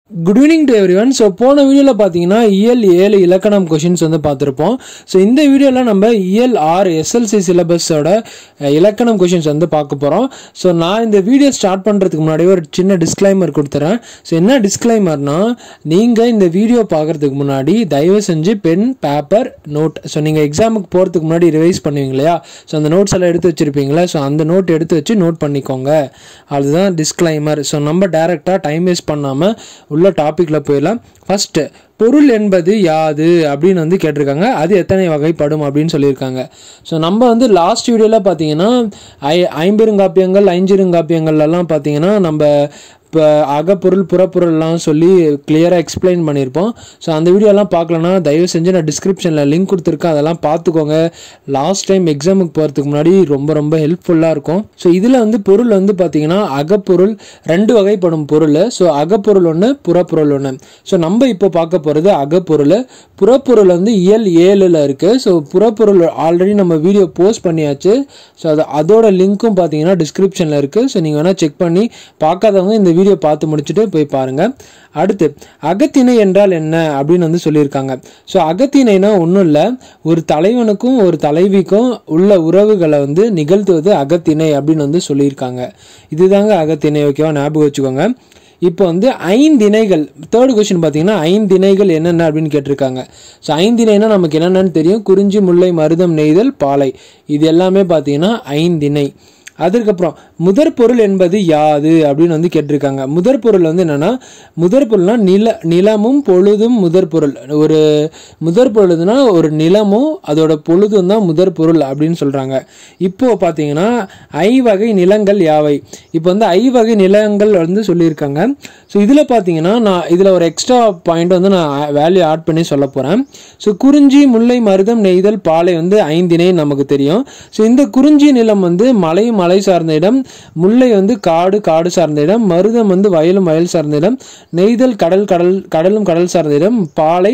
good evening to everyone so போன வீடியோவில் பார்த்தீங்கன்னா இயல் ஏழு இலக்கணம் கொஷின்ஸ் வந்து பார்த்துருப்போம் ஸோ இந்த வீடியோவில் நம்ம இயல் ஆறு எஸ்எல்சி சிலபஸோட இலக்கணம் கொஷின்ஸ் வந்து பார்க்க போகிறோம் ஸோ நான் இந்த வீடியோ ஸ்டார்ட் பண்ணுறதுக்கு முன்னாடி ஒரு சின்ன டிஸ்க்ளைமர் கொடுத்துறேன் ஸோ என்ன டிஸ்க்ளைமர்னா நீங்கள் இந்த வீடியோ பார்க்குறதுக்கு முன்னாடி தயவு செஞ்சு பென் பேப்பர் நோட் ஸோ நீங்கள் எக்ஸாமுக்கு போகிறதுக்கு முன்னாடி ரிவைஸ் பண்ணுவீங்க இல்லையா ஸோ அந்த நோட்ஸ் எல்லாம் எடுத்து வச்சுருப்பீங்களா ஸோ அந்த நோட் எடுத்து வச்சு நோட் பண்ணிக்கோங்க அதுதான் டிஸ்க்ளைமர் ஸோ நம்ம டேரெக்டாக டைம் வேஸ்ட் பண்ணாமல் உள்ள டாப்பிக்கில் போயிடலாம் ஃபஸ்ட்டு பொருள் என்பது யாது அப்படின்னு வந்து கேட்டிருக்காங்க அது எத்தனை வகைப்படும் அப்படின்னு சொல்லியிருக்காங்க ஸோ நம்ம வந்து லாஸ்ட் வீடியோவில் பார்த்தீங்கன்னா ஐ ஐம்பெருங்காப்பியங்கள் ஐஞ்சிருங்காப்பியங்கள்லாம் பார்த்தீங்கன்னா நம்ம இப்போ அகப்பொருள் புறப்பொருள்லாம் சொல்லி கிளியராக எக்ஸ்பிளைன் பண்ணியிருப்போம் ஸோ அந்த வீடியோலாம் பார்க்கலன்னா தயவு செஞ்சு நான் டிஸ்கிரிப்ஷனில் லிங்க் கொடுத்துருக்கேன் அதெல்லாம் பார்த்துக்கோங்க லாஸ்ட் டைம் எக்ஸாமுக்கு போகிறதுக்கு முன்னாடி ரொம்ப ரொம்ப ஹெல்ப்ஃபுல்லாக இருக்கும் ஸோ இதில் வந்து பொருள் வந்து பார்த்தீங்கன்னா அகப்பொருள் ரெண்டு வகைப்படும் பொருள் ஸோ அகப்பொருள் ஒன்று புறப்பொருள் ஒன்று ஸோ நம்ம இப்போ பார்க்க போகிறது அகப்பொருள் புறப்பொருள் வந்து இயல் ஏழில் இருக்குது ஸோ புறப்பொருள் ஆல்ரெடி நம்ம வீடியோ போஸ்ட் பண்ணியாச்சு ஸோ அது அதோட லிங்க்கும் பார்த்தீங்கன்னா டிஸ்கிரிப்ஷனில் இருக்குது ஸோ நீங்கள் வேணால் செக் பண்ணி பார்க்காதவங்க இந்த வீடியோ பார்த்து முடிச்சுட்டு போய் பாருங்கள் அடுத்து அகத்திணை என்றால் என்ன அப்படின்னு வந்து சொல்லியிருக்காங்க ஸோ அகத்திணைனா ஒன்றும் இல்லை ஒரு தலைவனுக்கும் ஒரு தலைவிக்கும் உள்ள உறவுகளை வந்து நிகழ்த்துவது அகத்திணை அப்படின்னு வந்து சொல்லியிருக்காங்க இதுதாங்க அகத்திணை ஓகேவா ஞாபகம் வச்சுக்கோங்க இப்போ வந்து ஐந்திணைகள் தேர்ட் கொஸ்டின் பார்த்தீங்கன்னா ஐந்திணைகள் என்னென்ன அப்படின்னு கேட்டிருக்காங்க ஸோ ஐந்திணைனா நமக்கு என்னென்னு தெரியும் குறிஞ்சி முல்லை மருதம் நெய்தல் பாலை இது எல்லாமே பார்த்தீங்கன்னா ஐந்திணை அதுக்கப்புறம் முதற் பொருள் என்பது யாது அப்படின்னு வந்து கேட்டிருக்காங்க முதற் பொருள் வந்து என்னன்னா முதற் பொருள்னா நில நிலமும் பொழுதும் முதற் பொருள் ஒரு முதற் பொழுதுனா ஒரு நிலமும் அதோட பொழுதும் தான் முதற் பொருள் அப்படின்னு சொல்றாங்க இப்போ பார்த்தீங்கன்னா ஐவகை நிலங்கள் யாவை இப்போ வந்து ஐவகை நிலங்கள் வந்து சொல்லியிருக்காங்க ஸோ இதில் பார்த்தீங்கன்னா நான் இதில் ஒரு எக்ஸ்ட்ரா பாயிண்ட் வந்து நான் வேல்யூ ஆட் பண்ணி சொல்ல போகிறேன் ஸோ குறிஞ்சி முல்லை மருதம் நெய்தல் பாலை வந்து ஐந்தினை நமக்கு தெரியும் ஸோ இந்த குறிஞ்சி நிலம் வந்து மலை மலை சார்ந்த இடம் முல்லை வந்து காடு காடு சார்ந்த இடம் மருதம் வந்து வயலும் வயல் சார்ந்த இடம் நெய்தல் கடல் கடல் கடலும் கடல் சார்ந்த இடம் பாலை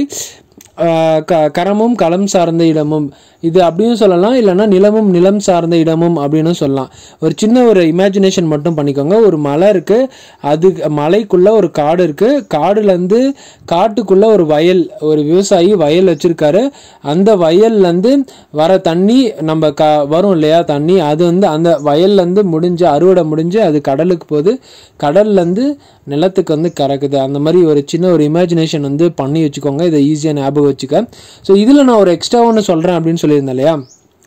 க கரமும் களம் சார்ந்த இடமும் இது அப்படியும் சொல்லலாம் இல்லைன்னா நிலமும் நிலம் சார்ந்த இடமும் அப்படின்னு சொல்லலாம் ஒரு சின்ன ஒரு இமேஜினேஷன் மட்டும் பண்ணிக்கோங்க ஒரு மலை இருக்கு அது மலைக்குள்ள ஒரு காடு இருக்கு காடுலேருந்து காட்டுக்குள்ள ஒரு வயல் ஒரு விவசாயி வயல் வச்சிருக்காரு அந்த வயல்லேருந்து வர தண்ணி நம்ம க வரும் இல்லையா தண்ணி அது வந்து அந்த வயல்லேருந்து முடிஞ்சு அறுவடை முடிஞ்சு அது கடலுக்கு போகுது கடல்லேருந்து நிலத்துக்கு வந்து கறக்குது அந்த மாதிரி ஒரு சின்ன ஒரு இமேஜினேஷன் வந்து பண்ணி வச்சுக்கோங்க இதை ஈஸியாக ஞாபகம் வச்சுக்க ஸோ இதில் நான் ஒரு எக்ஸ்ட்ரா ஒன்று சொல்கிறேன் அப்படின்னு சொல்லியிருந்தேன் இல்லையா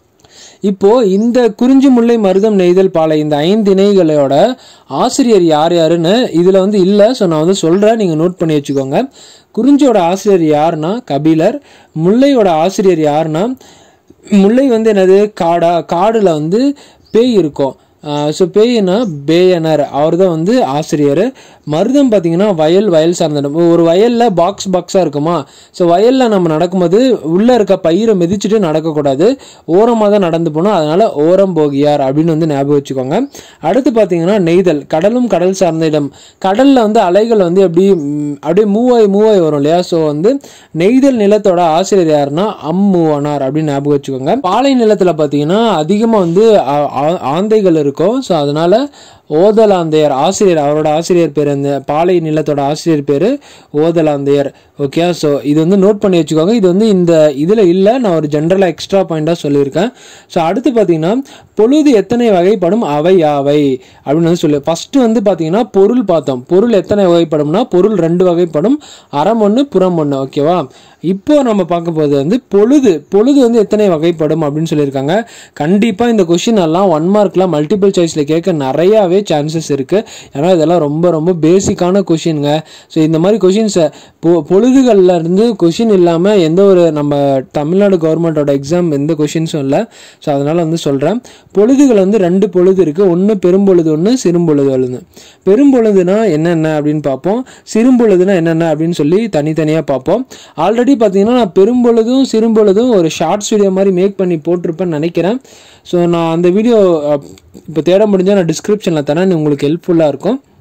இப்போ இந்த குறிஞ்சி முல்லை மருதம் நெய்தல் பாலை இந்த ஐந்து இணைகளோட ஆசிரியர் யார் யாருன்னு இதில் வந்து இல்லை ஸோ நான் வந்து சொல்கிறேன் நீங்கள் நோட் பண்ணி வச்சுக்கோங்க குறிஞ்சியோட ஆசிரியர் யாருன்னா கபிலர் முல்லையோட ஆசிரியர் யாருன்னா முல்லை வந்து என்னது காடா காடில் வந்து பேய் இருக்கும் ஸோ பேய்னா பேயனர் அவர் தான் வந்து ஆசிரியர் மருதம் பார்த்தீங்கன்னா வயல் வயல் சார்ந்த இடம் ஒரு வயலில் பாக்ஸ் பாக்ஸாக இருக்குமா ஸோ வயலில் நம்ம நடக்கும்போது உள்ளே இருக்க பயிரை மிதிச்சுட்டு நடக்கக்கூடாது ஓரமாக தான் நடந்து போகணும் அதனால் ஓரம் போகியார் அப்படின்னு வந்து ஞாபகம் வச்சுக்கோங்க அடுத்து பார்த்தீங்கன்னா நெய்தல் கடலும் கடல் சார்ந்த இடம் கடலில் வந்து அலைகள் வந்து எப்படி அப்படியே மூவாய் மூவாய் வரும் இல்லையா ஸோ வந்து நெய்தல் நிலத்தோட ஆசிரியர் யாருன்னா அம்மூவனார் அப்படின்னு ஞாபகம் வச்சுக்கோங்க பாலை நிலத்தில் பார்த்தீங்கன்னா அதிகமாக வந்து ஆந்தைகள் இருக்கும் ஸோ அதனால ஓதலாந்தையர் ஆசிரியர் அவரோட ஆசிரியர் பேர் அந்த பாலை நிலத்தோட ஆசிரியர் பேர் ஓதலாந்தையர் ஓகே ஸோ இது வந்து நோட் பண்ணி வச்சுக்கோங்க இது வந்து இந்த இதில் இல்லை நான் ஒரு ஜென்ரலாக எக்ஸ்ட்ரா பாயிண்டாக சொல்லியிருக்கேன் ஸோ அடுத்து பார்த்தீங்கன்னா பொழுது எத்தனை வகைப்படும் அவை யாவை அப்படின்னு வந்து சொல்லி ஃபஸ்ட்டு வந்து பார்த்தீங்கன்னா பொருள் பார்த்தோம் பொருள் எத்தனை வகைப்படும்னா பொருள் ரெண்டு வகைப்படும் அறம் ஒன்று புறம் ஒன்று ஓகேவா இப்போ நம்ம பார்க்க போகிறது வந்து பொழுது பொழுது வந்து எத்தனை வகைப்படும் அப்படின்னு சொல்லியிருக்காங்க கண்டிப்பாக இந்த கொஷின் எல்லாம் ஒன் மார்க்லாம் மல்டிபிள் சாய்ஸில் கேட்க நிறையாவே சான்சஸ் இருக்குது ஏன்னா இதெல்லாம் ரொம்ப ரொம்ப பேசிக்கான கொஷினுங்க ஸோ இந்த மாதிரி கொஷின்ஸை பொ பொழுதுகளில் இருந்து கொஷின் இல்லாமல் எந்த ஒரு நம்ம தமிழ்நாடு கவர்மெண்ட்டோட எக்ஸாம் எந்த கொஷின்ஸும் இல்லை ஸோ அதனால் வந்து சொல்கிறேன் பொழுதுகள் வந்து ரெண்டு பொழுது இருக்குது ஒன்று பெரும்பொழுது ஒன்று சிறும்பொழுது ஒன்று பெரும்பொழுதுனா என்னென்ன அப்படின்னு பார்ப்போம் சிறும்பொழுதுனா என்னென்ன அப்படின்னு சொல்லி தனித்தனியாக பார்ப்போம் ஆல்ரெடி பார்த்தீங்கன்னா நான் பெரும்பொழுதும் சிறும்பொழுதும் ஒரு ஷார்ட்ஸ் வீடியோ மாதிரி மேக் பண்ணி போட்டிருப்பேன்னு நினைக்கிறேன் ஸோ நான் அந்த வீடியோ இப்போ தேட முடிஞ்சால் நான் டிஸ்கிரிப்ஷனில் தரேன் உங்களுக்கு ஹெல்ப்ஃபுல்லாக இருக்கும்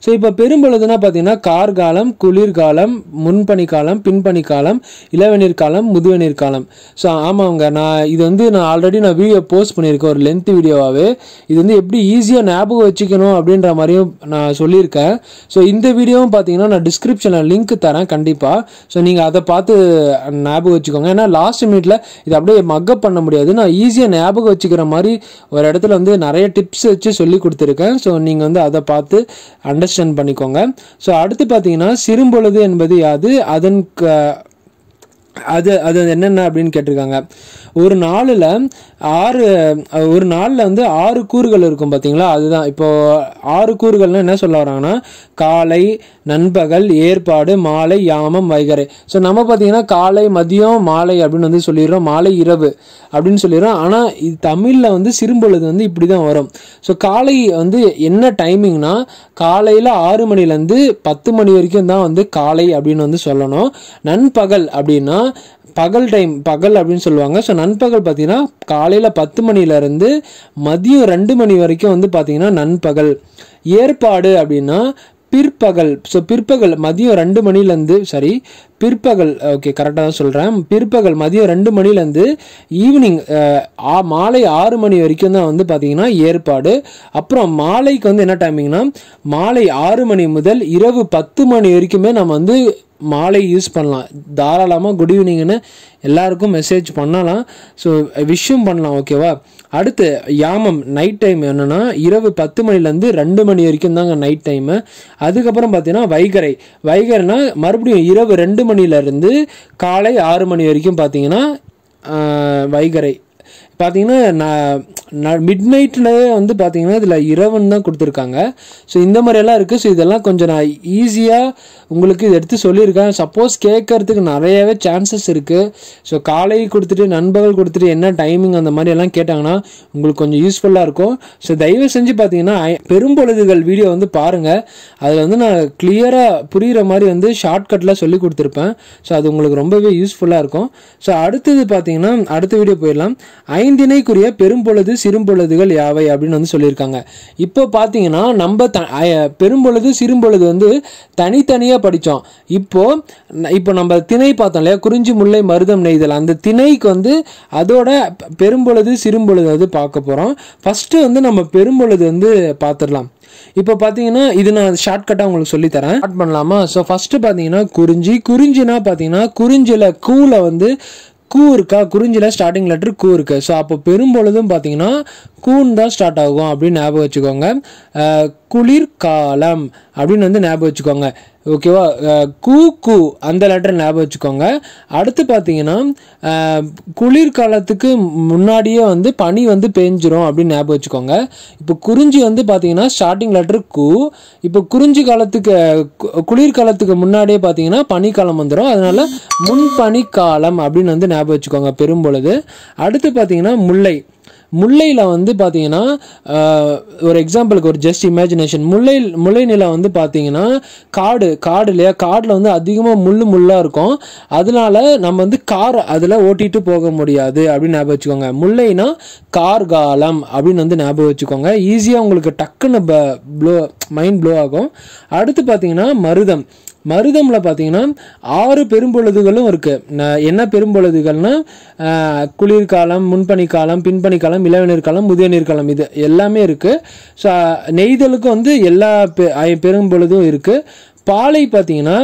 ஸோ இப்போ பெரும்பொழுதுனா பார்த்தீங்கன்னா கார்காலம் குளிர்காலம் முன்பனி காலம் பின்பனி காலம் இளவேநீர் காலம் முதுவேநீர் காலம் ஸோ ஆமாங்க நான் இது வந்து நான் ஆல்ரெடி நான் வீடியோ போஸ்ட் பண்ணியிருக்கேன் ஒரு லென்த் வீடியோவாகவே இது வந்து எப்படி ஈஸியாக ஞாபகம் வச்சுக்கணும் அப்படின்ற மாதிரியும் நான் சொல்லியிருக்கேன் ஸோ இந்த வீடியோவும் பார்த்தீங்கன்னா நான் டிஸ்கிரிப்ஷனில் லிங்க் தரேன் கண்டிப்பாக ஸோ நீங்கள் அதை பார்த்து ஞாபகம் வச்சுக்கோங்க ஏன்னா லாஸ்ட் மினிட்ல இது அப்படியே மக்கப் பண்ண முடியாது நான் ஈஸியாக ஞாபகம் வச்சுக்கிற மாதிரி ஒரு இடத்துல வந்து நிறைய டிப்ஸ் வச்சு சொல்லி கொடுத்துருக்கேன் ஸோ நீங்கள் வந்து அதை பார்த்து அண்டர்ஸ்டாண்ட் பண்ணிக்கோங்க ஸோ அடுத்து பார்த்தீங்கன்னா சிறும்பொழுது என்பது யாது அதன் க- அது அது என்னென்ன அப்படின்னு கேட்டிருக்காங்க ஒரு நாளில் ஆறு ஒரு நாளில் வந்து ஆறு கூறுகள் இருக்கும் பார்த்தீங்களா அதுதான் இப்போ ஆறு கூறுகள்னா என்ன சொல்ல வராங்கன்னா காலை நண்பகல் ஏற்பாடு மாலை யாமம் வைகறை ஸோ நம்ம பார்த்தீங்கன்னா காலை மதியம் மாலை அப்படின்னு வந்து சொல்லிடுறோம் மாலை இரவு அப்படின்னு சொல்லிடுறோம் ஆனால் இது தமிழில் வந்து சிறும்பொழுது வந்து இப்படி தான் வரும் ஸோ காலை வந்து என்ன டைமிங்னா காலையில் ஆறு மணிலேருந்து பத்து மணி வரைக்கும் தான் வந்து காலை அப்படின்னு வந்து சொல்லணும் நண்பகல் அப்படின்னா பகல் டைம் பகல் அப்படின்னு சொல்லுவாங்க ஸோ நண்பகல் பார்த்தீங்கன்னா காலையில் பத்து மணிலேருந்து மதியம் ரெண்டு மணி வரைக்கும் வந்து பார்த்தீங்கன்னா நண்பகல் ஏற்பாடு அப்படின்னா பிற்பகல் ஸோ பிற்பகல் மதியம் ரெண்டு மணிலேருந்து சாரி பிற்பகல் ஓகே கரெக்டாக தான் சொல்கிறேன் பிற்பகல் மதியம் ரெண்டு மணிலேருந்து ஈவினிங் மாலை ஆறு மணி வரைக்கும் தான் வந்து பார்த்தீங்கன்னா ஏற்பாடு அப்புறம் மாலைக்கு வந்து என்ன டைமிங்னா மாலை ஆறு மணி முதல் இரவு பத்து மணி வரைக்குமே நம்ம வந்து மாலை யூஸ் பண்ணலாம் தாராளமாக குட் ஈவினிங்னு எல்லாருக்கும் மெசேஜ் பண்ணலாம் ஸோ விஷயம் பண்ணலாம் ஓகேவா அடுத்து யாமம் நைட் டைம் என்னன்னா இரவு பத்து மணிலேருந்து ரெண்டு மணி வரைக்கும் தாங்க நைட் டைமு அதுக்கப்புறம் பார்த்தீங்கன்னா வைகரை வைகரைனா மறுபடியும் இரவு ரெண்டு மணிலேருந்து காலை ஆறு மணி வரைக்கும் பார்த்தீங்கன்னா ஆஹ், வைகரை பார்த்தீங்கன்னா நான் மிட் நைட்டில் வந்து பார்த்தீங்கன்னா இதில் இரவுன்னு தான் கொடுத்துருக்காங்க ஸோ இந்த மாதிரியெல்லாம் இருக்குது ஸோ இதெல்லாம் கொஞ்சம் நான் ஈஸியாக உங்களுக்கு இது எடுத்து சொல்லியிருக்கேன் சப்போஸ் கேட்கறதுக்கு நிறையவே சான்சஸ் இருக்குது ஸோ காலை கொடுத்துட்டு நண்பகல் கொடுத்துட்டு என்ன டைமிங் அந்த மாதிரி எல்லாம் கேட்டாங்கன்னா உங்களுக்கு கொஞ்சம் யூஸ்ஃபுல்லாக இருக்கும் ஸோ தயவு செஞ்சு பார்த்தீங்கன்னா ஐ- பெரும்பொழுதுகள் வீடியோ வந்து பாருங்கள் அதில் வந்து நான் கிளியராக புரிகிற மாதிரி வந்து ஷார்ட்கட்டில் சொல்லி கொடுத்துருப்பேன் ஸோ அது உங்களுக்கு ரொம்பவே யூஸ்ஃபுல்லாக இருக்கும் ஸோ அடுத்தது பார்த்தீங்கன்னா அடுத்த வீடியோ போயிடலாம் ஐந்திணைக்குரிய பெரும்பொழுது சிறும்பொழுதுகள் யாவை அப்படின்னு வந்து சொல்லியிருக்காங்க இப்போ பார்த்தீங்கன்னா நம்ம த அய- பெரும்பொழுது சிறும்பொழுது வந்து தனித்தனியாக படித்தோம் இப்போ ந- இப்போ நம்ம திணை பார்த்தோம் இல்லையா குறிஞ்சி முல்லை மருதம் நெய்தல் அந்த திணைக்கு வந்து அதோட பெ- பெரும்பொழுது சிறும்பொழுது வந்து பார்க்க போகிறோம் ஃபஸ்ட்டு வந்து நம்ம பெரும்பொழுது வந்து பார்த்துடலாம் இப்போ பார்த்தீங்கன்னா இது நான் ஷார்ட்கட்டாக உங்களுக்கு சொல்லித் தரேன் ஸ்டார்ட் பண்ணலாமா ஸோ ஃபஸ்ட்டு பார்த்தீங்கன்னா குறிஞ்சி குறிஞ்சினா பார்த்தீங்கன்னா குறிஞ்சியில் கூல வந்து கூ இருக்கா குறிஞ்சியில் ஸ்டார்டிங் லெட்டர் கூ இருக்கு ஸோ அப்போ பெரும்பொழுதும் பார்த்தீங்கன்னா கூன் தான் ஸ்டார்ட் ஆகும் அப்படின்னு ஞாபகம் வச்சுக்கோங்க அஹ், குளிர்காலம் அப்படின்னு வந்து ஞாபகம் வச்சுக்கோங்க ஓகேவா அஹ், கூ கூ அந்த லெட்டர் ஞாபகம் வச்சுக்கோங்க அடுத்து பார்த்தீங்கன்னா அஹ், குளிர்காலத்துக்கு முன்னாடியே வந்து பனி வந்து பேஞ்சிரும் அப்படின்னு ஞாபகம் வச்சுக்கோங்க இப்போ குறிஞ்சி வந்து பார்த்தீங்கன்னா ஸ்டார்டிங் லெட்டர் கூ இப்போ குறிஞ்சி காலத்துக்கு கு- குளிர்காலத்துக்கு முன்னாடியே பார்த்தீங்கன்னா பனிக்காலம் வந்துடும் அதனால முன்பனிக்காலம் அப்படின்னு வந்து ஞாபகம் வச்சுக்கோங்க பெரும்பொழுது அடுத்து பார்த்தீங்கன்னா முல்லை முல்லையில் வந்து பார்த்தீங்கன்னா ஆஹ், ஒரு எக்ஸாம்பிளுக்கு ஒரு ஜஸ்ட் இமேஜினேஷன் முல்லை முல்லை நிலம் வந்து பார்த்தீங்கன்னா காடு காடு இல்லையா காடில் வந்து அதிகமாக முள் முள்ளாக இருக்கும் அதனால நம்ம வந்து கார் அதில் ஓட்டிட்டு போக முடியாது அப்படின்னு ஞாபகம் வச்சுக்கோங்க முல்லைனா கார் காலம் அப்படின்னு வந்து ஞாபகம் வச்சுக்கோங்க ஈஸியாக உங்களுக்கு டக்குன்னு ப்ளோ மைண்ட் ப்ளோ ஆகும் அடுத்து பார்த்தீங்கன்னா மருதம் மருதம்ல பார்த்தீங்கன்னா ஆறு பெரும்பொழுதுகளும் இருக்கு ந- என்ன பெரும்பொழுதுகள்னா ஆஹ், குளிர்காலம் முன்பனிக்காலம் பின்பனிக்காலம் இளவேநீர் காலம் முதியநீர் காலம் இது எல்லாமே இருக்கு ஸோ நெய்தலுக்கு வந்து எல்லா பெ- ஐ- பெரும்பொழுதும் இருக்கு பாலை பார்த்தீங்கன்னா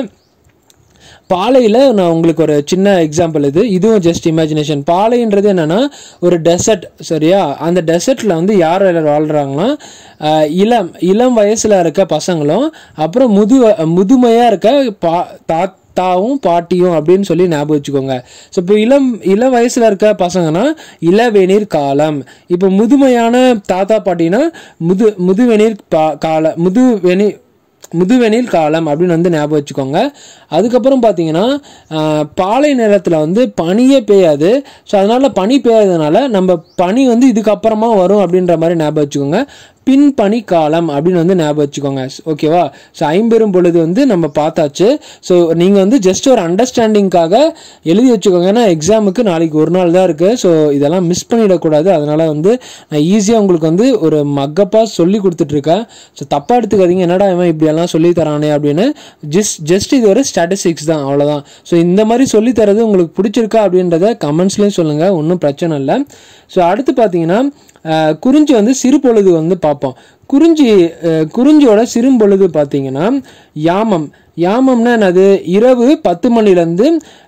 பாலையில் நான் உங்களுக்கு ஒரு சின்ன எக்ஸாம்பிள் இது இதுவும் ஜஸ்ட் இமேஜினேஷன் பாலைன்றது என்னன்னா ஒரு டெசர்ட் சரியா அந்த டெசர்ட்டில் வந்து யார் யார் வாழ்கிறாங்கன்னா ஆஹ், இளம் இளம் வயசில் இருக்க பசங்களும் அப்புறம் முது முதுமையாக இருக்க பா தாத்தாவும் பாட்டியும் அப்படின்னு சொல்லி ஞாபகம் வச்சுக்கோங்க ஸோ இப்போ இளம் இள வயசில் இருக்க பசங்கன்னா இளவேநீர் காலம் இப்போ முதுமையான தாத்தா பாட்டினா முது முதுவெநீர் பா கால முதுவெநீர் முதுவெனில் காலம் அப்படின்னு வந்து ஞாபகம் வச்சுக்கோங்க அதுக்கப்புறம் பார்த்தீங்கன்னா ஆஹ், பாலை நிலத்தில் வந்து பனியே பெய்யாது ஸோ அதனால பனி பெய்யாததுனால நம்ம பனி வந்து இதுக்கப்புறமா வரும் அப்படின்ற மாதிரி ஞாபகம் வச்சுக்கோங்க பின்பணி காலம் அப்படின்னு வந்து ஞாபகம் வச்சுக்கோங்க ஓகேவா ஸோ ஐம்பெரும் பொழுது வந்து நம்ம பார்த்தாச்சு ஸோ நீங்கள் வந்து ஜஸ்ட் ஒரு அண்டர்ஸ்டாண்டிங்காக எழுதி வச்சுக்கோங்க ஏன்னா எக்ஸாமுக்கு நாளைக்கு ஒரு நாள் தான் இருக்குது ஸோ இதெல்லாம் மிஸ் பண்ணிடக்கூடாது அதனால் வந்து நான் ஈஸியாக உங்களுக்கு வந்து ஒரு மக்கப்பாக சொல்லி கொடுத்துட்ருக்கேன் ஸோ தப்பாக எடுத்துக்காதீங்க என்னடா இவன் இப்படியெல்லாம் சொல்லி தரானே அப்படின்னு ஜஸ்ட் ஜஸ்ட் இது ஒரு ஸ்டாட்டிஸ்டிக்ஸ் தான் அவ்வளோதான் ஸோ இந்த மாதிரி சொல்லி தரது உங்களுக்கு பிடிச்சிருக்கா அப்படின்றத கமெண்ட்ஸ்லேயும் சொல்லுங்கள் ஒன்றும் பிரச்சனை இல்லை ஸோ அடுத்து பார்த்தீங்கன்னா அஹ், குறிஞ்சி வந்து சிறு பொழுது வந்து பார்ப்போம் குறிஞ்சி அஹ், குறிஞ்சியோட சிறும்பொழுது பார்த்தீங்கன்னா யாமம் யாமம்னா என்னது இரவு பத்து மணிலேருந்து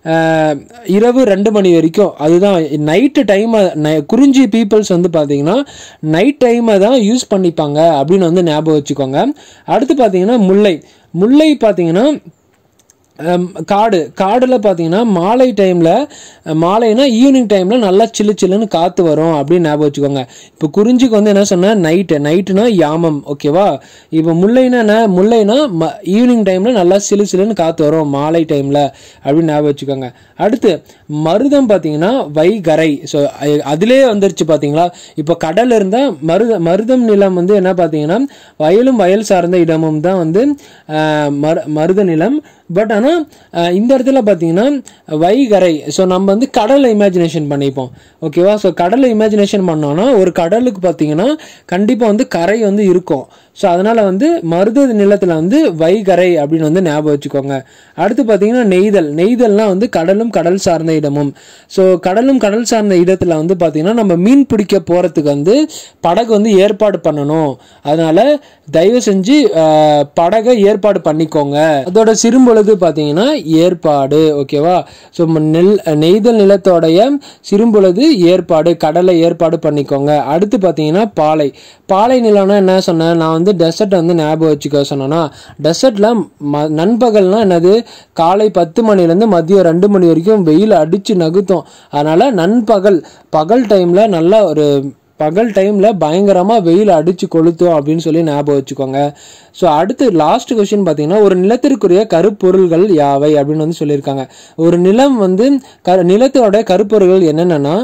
இரவு ரெண்டு மணி வரைக்கும் அதுதான் நைட்டு டைமை குறிஞ்சி பீப்புள்ஸ் வந்து பார்த்தீங்கன்னா நைட் டைமை தான் யூஸ் பண்ணிப்பாங்க அப்படின்னு வந்து ஞாபகம் வச்சுக்கோங்க அடுத்து பார்த்தீங்கன்னா முல்லை முல்லை பார்த்தீங்கன்னா ஹம், காடு காடில் பார்த்தீங்கன்னா மாலை டைமில் மாலைனா ஈவினிங் டைமில் நல்லா சில்லு சில்லுன்னு காற்று வரும் அப்படின்னு ஞாபகம் வச்சுக்கோங்க இப்போ குறிஞ்சிக்கு வந்து என்ன சொன்னேன் நைட்டு நைட்டுனா யாமம் ஓகேவா இப்போ முல்லைனா என்ன முல்லைனா ம ஈவினிங் டைமில் நல்லா சிலு சிலுன்னு காற்று வரும் மாலை டைமில் அப்படின்னு ஞாபகம் வச்சுக்கோங்க அடுத்து மருதம் பார்த்தீங்கன்னா வைகரை ஸோ அதிலே வந்துருச்சு பார்த்தீங்களா இப்போ கடல் இருந்தால் மருத மருதம் நிலம் வந்து என்ன பார்த்தீங்கன்னா வயலும் வயல் சார்ந்த இடமும் தான் வந்து ஆஹ், மரு மருத நிலம் பட் ஆனால் இந்த இடத்துல பார்த்தீங்கன்னா வைகரை ஸோ நம்ம வந்து கடலை இமேஜினேஷன் பண்ணிப்போம் ஓகேவா ஸோ கடலை இமேஜினேஷன் பண்ணோன்னா ஒரு கடலுக்கு பார்த்தீங்கன்னா கண்டிப்பாக வந்து கரை வந்து இருக்கும் ஸோ அதனால் வந்து மருத நிலத்தில் வந்து வைகரை அப்படின்னு வந்து ஞாபகம் வச்சுக்கோங்க அடுத்து பார்த்தீங்கன்னா நெய்தல் நெய்தல்னா வந்து கடலும் கடல் சார்ந்த இடமும் ஸோ கடலும் கடல் சார்ந்த இடத்துல வந்து பார்த்தீங்கன்னா நம்ம மீன் பிடிக்க போகிறதுக்கு வந்து படகு வந்து ஏற்பாடு பண்ணணும் அதனால தயவு செஞ்சு ஆஹ், படகை ஏற்பாடு பண்ணிக்கோங்க அதோட சிறும்பொழுது பார்த்தீங்கன்னா ஏற்பாடு ஓகேவா ஸோ நெல் நெய்தல் நிலத்தோடைய சிறும்பொழுது ஏற்பாடு கடலை ஏற்பாடு பண்ணிக்கோங்க அடுத்து பார்த்தீங்கன்னா பாலை பாலை நிலம்னா என்ன சொன்னேன் நான் வந்து டெசர்ட் வந்து ஞாபகம் வச்சுக்க சொன்னேன்னா டெசர்ட்ல ம நண்பகல்னா என்னது காலை பத்து மணிலேருந்து மதியம் ரெண்டு மணி வரைக்கும் வெயில் அடிச்சு நகுத்தும் அதனால நண்பகல் பகல் டைம்ல நல்லா ஒரு பகல் டைமில் பயங்கரமாக வெயில் அடித்து கொளுத்தும் அப்படின்னு சொல்லி ஞாபகம் வச்சுக்கோங்க ஸோ அடுத்து லாஸ்ட் கொஸ்டின் பார்த்தீங்கன்னா ஒரு நிலத்திற்குரிய கருப்பொருள்கள் யாவை அப்படின்னு வந்து சொல்லியிருக்காங்க ஒரு நிலம் வந்து க நிலத்தோட கருப்பொருள்கள் என்னென்னா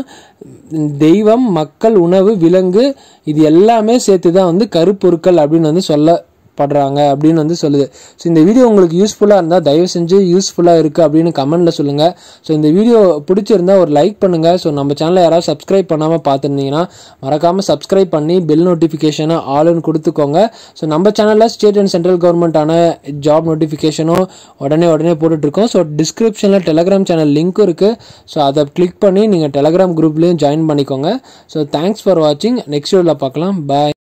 தெய்வம் மக்கள் உணவு விலங்கு இது எல்லாமே சேர்த்து தான் வந்து கருப்பொருட்கள் அப்படின்னு வந்து சொல்ல படுறாங்க அப்படின்னு வந்து சொல்லுது ஸோ இந்த வீடியோ உங்களுக்கு யூஸ்ஃபுல்லாக இருந்தால் தயவு செஞ்சு யூஸ்ஃபுல்லாக இருக்குது அப்படின்னு கமெண்ட்டில் சொல்லுங்கள் ஸோ இந்த வீடியோ பிடிச்சிருந்தா ஒரு லைக் பண்ணுங்கள் ஸோ நம்ம சேனலை யாராவது சப்ஸ்கிரைப் பண்ணாமல் பார்த்துருந்தீங்கன்னா மறக்காமல் சப்ஸ்கிரைப் பண்ணி பெல் நோட்டிஃபிகேஷனை ஆளுன்னு கொடுத்துக்கோங்க ஸோ நம்ம சேனலில் ஸ்டேட் அண்ட் சென்ட்ரல் கவர்மெண்ட்டான ஜாப் நோட்டிஃபிகேஷனும் உடனே உடனே போட்டுட்ருக்கோம் ஸோ டிஸ்கிரிப்ஷனில் டெலகிராம் சேனல் லிங்க்கும் இருக்குது ஸோ அதை கிளிக் பண்ணி நீங்கள் டெலகிராம் குரூப்லேயும் ஜாயின் பண்ணிக்கோங்க ஸோ தேங்க்ஸ் ஃபார் வாட்சிங் நெக்ஸ்ட் வீடியோவில் பார்க்கலாம் பாய்